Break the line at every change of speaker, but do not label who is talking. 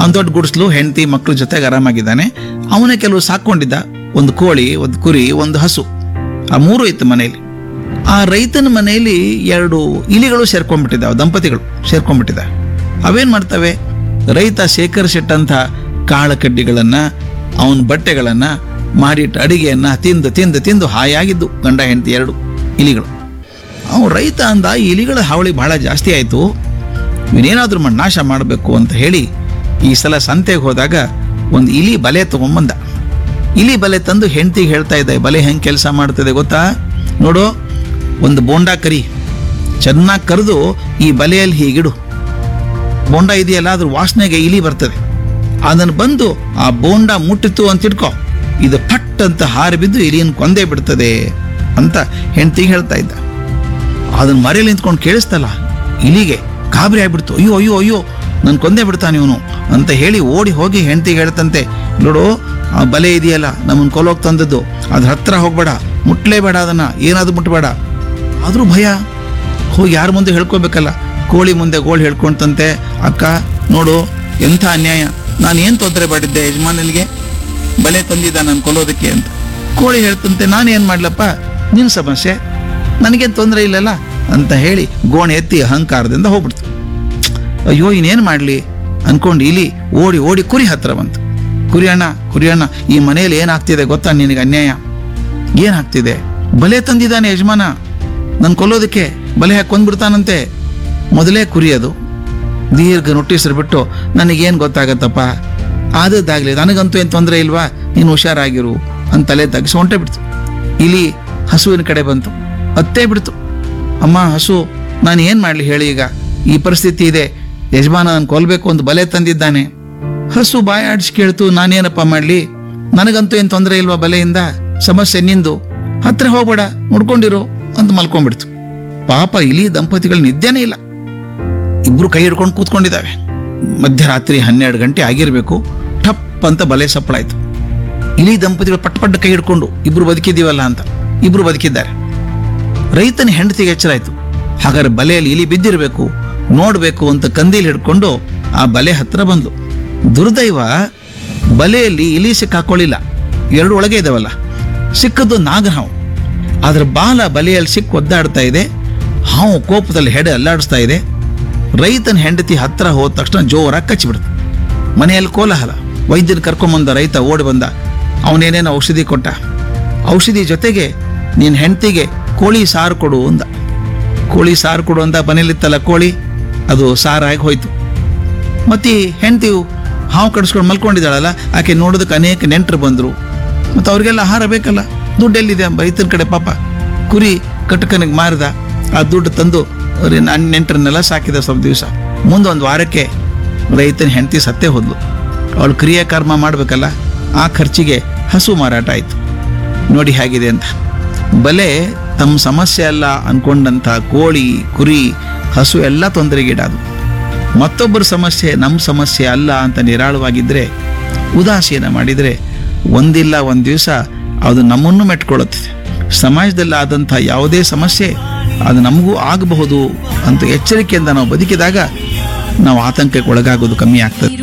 ಅವ್ನು ದೊಡ್ಡ ಗುಡಿಸ್ಲು ಹೆಂಡತಿ ಮಕ್ಕಳ ಜೊತೆಗೆ ಆರಾಮಾಗಿದ್ದಾನೆ ಅವನೇ ಕೆಲವು ಸಾಕೊಂಡಿದ್ದ ಒಂದು ಕೋಳಿ ಒಂದು ಕುರಿ ಒಂದು ಹಸು ಆ ಮೂರು ಇತ್ತು ಮನೆಯಲ್ಲಿ ಆ ರೈತನ ಮನೆಯಲ್ಲಿ ಎರಡು ಇಲಿಗಳು ಸೇರ್ಕೊಂಡ್ಬಿಟ್ಟಿದ್ದಾವೆ ದಂಪತಿಗಳು ಸೇರ್ಕೊಂಡ್ಬಿಟ್ಟಿದ್ದಾವೆ ಅವೇನ್ ಮಾಡ್ತವೆ ರೈತ ಶೇಖರಿಸಿಟ್ಟಂಥ ಕಾಳ ಕಡ್ಡಿಗಳನ್ನ ಅವನ ಬಟ್ಟೆಗಳನ್ನ ಮಾಡಿಟ್ಟ ಅಡಿಗೆಯನ್ನ ತಿಂದು ತಿಂದು ತಿಂದು ಹಾಯಾಗಿದ್ದು ಗಂಡ ಹೆಂಡತಿ ಎರಡು ಇಲಿಗಳು ಅವನು ರೈತ ಅಂದ ಈ ಇಲಿಗಳ ಹಾವಳಿ ಬಹಳ ಜಾಸ್ತಿ ಆಯಿತು ಇವನೇನಾದ್ರೂ ಮಾಡಿ ನಾಶ ಮಾಡಬೇಕು ಅಂತ ಹೇಳಿ ಈ ಸಲ ಸಂತೆಗೆ ಹೋದಾಗ ಒಂದು ಇಲಿ ಬಲೆ ತಗೊಂಬಂದ ಇಲಿ ಬಲೆ ತಂದು ಹೆಂಡತಿಗೆ ಹೇಳ್ತಾ ಇದ್ದ ಬಲೆ ಹೆಂಗೆ ಕೆಲಸ ಮಾಡ್ತದೆ ಗೊತ್ತಾ ನೋಡು ಒಂದು ಬೋಂಡಾ ಕರಿ ಚೆನ್ನಾಗಿ ಕರೆದು ಈ ಬಲೆಯಲ್ಲಿ ಹೀಗಿಡು ಬೋಂಡ ಇದೆಯಲ್ಲ ಅದ್ರ ವಾಸನೆಗೆ ಇಲಿ ಬರ್ತದೆ ಅದನ್ನು ಬಂದು ಆ ಬೋಂಡ ಮುಟ್ಟಿತು ಅಂತ ಇಟ್ಕೋ ಇದು ಫಟ್ ಅಂತ ಹಾರಿ ಬಿದ್ದು ಇಲಿಯನ್ನು ಕೊಂದೇ ಬಿಡ್ತದೆ ಅಂತ ಹೆಂಡತಿಗೆ ಹೇಳ್ತಾ ಇದ್ದ ಅದನ್ನ ಮರೆಯಲ್ಲಿ ನಿಂತ್ಕೊಂಡು ಕೇಳಿಸ್ತಲ್ಲ ಇಲಿಗೆ ಗಾಬರಿ ಆಗ್ಬಿಡ್ತು ಅಯ್ಯೋ ಅಯ್ಯೋ ಅಯ್ಯೋ ನನ್ ಕೊಂದೇ ಬಿಡ್ತಾನೆ ಇವನು ಅಂತ ಹೇಳಿ ಓಡಿ ಹೋಗಿ ಹೆಂಡತಿಗೆ ಹೇಳ್ತಂತೆ ನೋಡು ಆ ಬಲೆ ಇದೆಯಲ್ಲ ನಮ್ಮನ್ನ ಕೊಲೋಗ್ ತಂದದ್ದು ಅದ್ರ ಹತ್ರ ಹೋಗ್ಬೇಡ ಮುಟ್ಲೇಬೇಡ ಅದನ್ನ ಏನಾದ್ರು ಮುಟ್ಬೇಡ ಆದ್ರೂ ಭಯ ಹೋಗಿ ಯಾರ ಮುಂದೆ ಹೇಳ್ಕೊಬೇಕಲ್ಲ ಕೋಳಿ ಮುಂದೆ ಗೋಳು ಹೇಳ್ಕೊಂತಂತೆ ಅಕ್ಕ ನೋಡು ಎಂಥ ಅನ್ಯಾಯ ನಾನು ಏನು ತೊಂದರೆ ಮಾಡಿದ್ದೆ ಯಜಮಾನನಿಗೆ ಬಲೆ ತಂದಿದ್ದ ನಾನು ಕೊಲ್ಲೋದಕ್ಕೆ ಅಂತ ಕೋಳಿ ಹೇಳ್ತಂತೆ ನಾನೇನು ಮಾಡ್ಲಪ್ಪ ನಿನ್ನ ಸಮಸ್ಯೆ ನನಗೇನು ತೊಂದರೆ ಇಲ್ಲಲ್ಲ ಅಂತ ಹೇಳಿ ಗೋಣೆ ಎತ್ತಿ ಅಹಂಕಾರದಿಂದ ಹೋಗ್ಬಿಡ್ತು ಅಯ್ಯೋ ಇನ್ನೇನು ಮಾಡಲಿ ಅನ್ಕೊಂಡು ಇಲಿ ಓಡಿ ಓಡಿ ಕುರಿ ಹತ್ರ ಬಂತು ಕುರಿ ಅಣ್ಣ ಕುರಿ ಅಣ್ಣ ಈ ಮನೆಯಲ್ಲಿ ಏನಾಗ್ತಿದೆ ಗೊತ್ತಾ ನಿನಗೆ ಅನ್ಯಾಯ ಏನಾಗ್ತಿದೆ ಬಲೆ ತಂದಿದ್ದಾನೆ ಯಜಮಾನ ನನ್ ಕೊಲ್ಲೋದಕ್ಕೆ ಬಲೆ ಹಾಕಿ ಕೊಂದ್ಬಿಡ್ತಾನಂತೆ ಮೊದಲೇ ಕುರಿ ಅದು ದೀರ್ಘ ನೋಟಿಸ್ರು ಬಿಟ್ಟು ನನಗೇನು ಗೊತ್ತಾಗತ್ತಪ್ಪ ಆದದ್ದಾಗ್ಲಿ ನನಗಂತೂ ಏನು ತೊಂದರೆ ಇಲ್ವಾ ನೀನು ಹುಷಾರಾಗಿರು ಅಂತ ತಲೆ ತಗ್ಸಿ ಹೊಂಟೆ ಬಿಡ್ತು ಇಲಿ ಹಸುವಿನ ಕಡೆ ಬಂತು ಅತ್ತೇ ಬಿಡ್ತು ಅಮ್ಮ ಹಸು ನಾನು ಏನು ಮಾಡಲಿ ಹೇಳಿ ಈಗ ಈ ಪರಿಸ್ಥಿತಿ ಇದೆ ಯಜಮಾನ ನಾನು ಕೊಲ್ಬೇಕು ಅಂತ ಬಲೆ ತಂದಿದ್ದಾನೆ ಹಸು ಬಾಯ ಆಡಿಸಿ ಕೇಳ್ತು ನಾನೇನಪ್ಪ ಮಾಡಲಿ ನನಗಂತೂ ಏನು ತೊಂದರೆ ಇಲ್ವಾ ಬಲೆಯಿಂದ ಸಮಸ್ಯೆ ನಿಂದು ಹತ್ರ ಹೋಗ್ಬೇಡ ನೋಡ್ಕೊಂಡಿರು ಅಂತ ಮಲ್ಕೊಂಡ್ಬಿಡ್ತು ಪಾಪ ಇಲಿ ದಂಪತಿಗಳು ನಿದ್ದೆನೇ ಇಲ್ಲ ಇಬ್ರು ಕೈ ಹಿಡ್ಕೊಂಡು ಕೂತ್ಕೊಂಡಿದ್ದಾವೆ ಮಧ್ಯರಾತ್ರಿ ಹನ್ನೆರಡು ಗಂಟೆ ಆಗಿರ್ಬೇಕು ಟಪ್ ಅಂತ ಬಲೆ ಸಪ್ಪಳಾಯ್ತು ಇಲಿ ದಂಪತಿಗಳು ಪಟ್ ಪಟ್ ಕೈ ಹಿಡ್ಕೊಂಡು ಇಬ್ರು ಬದುಕಿದ್ದೀವಲ್ಲ ಅಂತ ಇಬ್ರು ಬದುಕಿದ್ದಾರೆ ರೈತನ ಹೆಂಡತಿಗೆ ಎಚ್ಚರ ಆಯ್ತು ಹಾಗಾದ್ರೆ ಬಲೆಯಲ್ಲಿ ಇಲಿ ಬಿದ್ದಿರಬೇಕು ನೋಡ್ಬೇಕು ಅಂತ ಕಂದೀಲ್ ಹಿಡ್ಕೊಂಡು ಆ ಬಲೆ ಹತ್ರ ಬಂದ್ಲು ದುರ್ದೈವ ಬಲೆಯಲ್ಲಿ ಇಲಿ ಸಿಕ್ಕಾಕೊಳ್ಳಿಲ್ಲ ಎರಡು ಒಳಗೆ ಇದಾವಲ್ಲ ಸಿಕ್ಕದ್ದು ನಾಗಹಾವು ಅದ್ರ ಬಾಲ ಬಲೆಯಲ್ಲಿ ಸಿಕ್ಕು ಒದ್ದಾಡ್ತಾ ಇದೆ ಹಾವು ಕೋಪದಲ್ಲಿ ಹೆಡೆ ಅಲ್ಲಾಡಿಸ್ತಾ ಇದೆ ರೈತನ ಹೆಂಡತಿ ಹತ್ರ ಹೋದ ತಕ್ಷಣ ಜೋರಾಗಿ ಕಚ್ಚಿಬಿಡ್ತು ಮನೆಯಲ್ಲಿ ಕೋಲಾಹಲ ವೈದ್ಯನ ಕರ್ಕೊಂಬಂದ ರೈತ ಓಡಿ ಬಂದ ಅವನೇನೇನೋ ಔಷಧಿ ಕೊಟ್ಟ ಔಷಧಿ ಜೊತೆಗೆ ನಿನ್ನ ಹೆಂಡತಿಗೆ ಕೋಳಿ ಸಾರು ಕೊಡು ಅಂದ ಕೋಳಿ ಸಾರು ಕೊಡು ಅಂತ ಮನೇಲಿತ್ತಲ್ಲ ಕೋಳಿ ಅದು ಸಾರಾಗಿ ಹೋಯ್ತು ಮತ್ತೆ ಈ ಹೆಂಡತಿಯು ಹಾವು ಕಡಿಸ್ಕೊಂಡು ಮಲ್ಕೊಂಡಿದ್ದಾಳಲ್ಲ ಆಕೆ ನೋಡೋದಕ್ಕೆ ಅನೇಕ ನೆಂಟರು ಬಂದರು ಮತ್ತು ಅವ್ರಿಗೆಲ್ಲ ಆಹಾರ ಬೇಕಲ್ಲ ದುಡ್ಡು ಎಲ್ಲಿದೆ ರೈತನ ಕಡೆ ಪಾಪ ಕುರಿ ಕಟಕನಿಗೆ ಮಾರಿದ ಆ ದುಡ್ಡು ತಂದು ಅವ್ರ ನನ್ನ ನೆಂಟರನ್ನೆಲ್ಲ ಸಾಕಿದ ಸ್ವಲ್ಪ ದಿವಸ ಮುಂದೊಂದು ವಾರಕ್ಕೆ ರೈತನ ಹೆಂಡತಿ ಸತ್ತೇ ಹೋದ್ಲು ಅವಳು ಕ್ರಿಯಾ ಕರ್ಮ ಮಾಡಬೇಕಲ್ಲ ಆ ಖರ್ಚಿಗೆ ಹಸು ಮಾರಾಟ ಆಯಿತು ನೋಡಿ ಹೇಗಿದೆ ಅಂತ ಬಲೆ ತಮ್ಮ ಸಮಸ್ಯೆ ಅಲ್ಲ ಅನ್ಕೊಂಡಂಥ ಕೋಳಿ ಕುರಿ ಹಸು ಎಲ್ಲ ತೊಂದರೆಗೀಡಾದು ಮತ್ತೊಬ್ಬರ ಸಮಸ್ಯೆ ನಮ್ಮ ಸಮಸ್ಯೆ ಅಲ್ಲ ಅಂತ ನಿರಾಳವಾಗಿದ್ದರೆ ಉದಾಸೀನ ಮಾಡಿದರೆ ಒಂದಿಲ್ಲ ಒಂದು ದಿವಸ ಅದು ನಮ್ಮನ್ನು ಮೆಟ್ಕೊಳ್ಳುತ್ತದೆ ಸಮಾಜದಲ್ಲಿ ಆದಂಥ ಯಾವುದೇ ಸಮಸ್ಯೆ ಅದು ನಮಗೂ ಆಗಬಹುದು ಅಂತ ಎಚ್ಚರಿಕೆಯಿಂದ ನಾವು ಬದುಕಿದಾಗ ನಾವು ಆತಂಕಕ್ಕೆ ಒಳಗಾಗೋದು ಕಮ್ಮಿ ಆಗ್ತದೆ